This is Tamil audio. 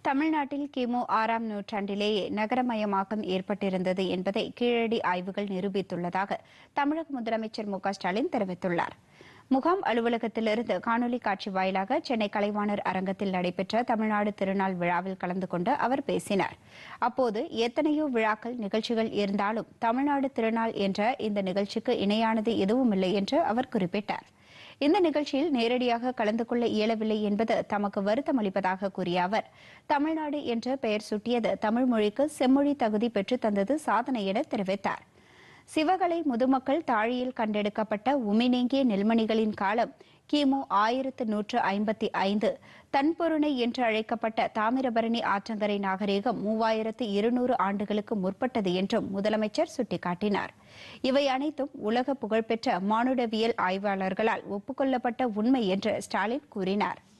தமிழ்நாட்டில் கிமு ஆறாம் நூற்றாண்டிலேயே நகரமயமாக்கம் ஏற்பட்டிருந்தது என்பதை கீழடி ஆய்வுகள் நிரூபித்துள்ளதாக தமிழக முதலமைச்சர் மு க ஸ்டாலின் தெரிவித்துள்ளார் முகாம் அலுவலகத்திலிருந்து காணொலி காட்சி வாயிலாக சென்னை கலைவாணர் அரங்கத்தில் நடைபெற்ற தமிழ்நாடு திருநாள் விழாவில் கலந்து கொண்டு அவர் பேசினார் அப்போது எத்தனையோ விழாக்கள் நிகழ்ச்சிகள் இருந்தாலும் தமிழ்நாடு திருநாள் என்ற இந்த நிகழ்ச்சிக்கு இணையானது எதுவுமில்லை என்று அவர் குறிப்பிட்டார் இந்த நிகழ்ச்சியில் நேரடியாக கலந்து கொள்ள இயலவில்லை என்பது தமக்கு வருத்தம் அளிப்பதாக கூறிய அவர் தமிழ்நாடு என்ற பெயர் சூட்டியது தமிழ் மொழிக்கு செம்மொழி தகுதி பெற்றுத் தந்தது சாதனை என தெரிவித்தார் சிவகலை முதுமக்கள் தாழியில் கண்டெடுக்கப்பட்ட உமிநீங்கிய நெல்மணிகளின் காலம் கிமு ஆயிரத்து நூற்று ஐம்பத்தி ஐந்து தன்பொருணை என்று அழைக்கப்பட்ட தாமிரபரணி ஆற்றங்கரை நாகரீகம் மூவாயிரத்து இருநூறு ஆண்டுகளுக்கு முற்பட்டது என்றும் முதலமைச்சர் சுட்டிக்காட்டினார் இவை அனைத்தும் உலக புகழ்பெற்ற மானுடவியல் ஆய்வாளர்களால் ஒப்புக்கொள்ளப்பட்ட உண்மை என்று ஸ்டாலின் கூறினார்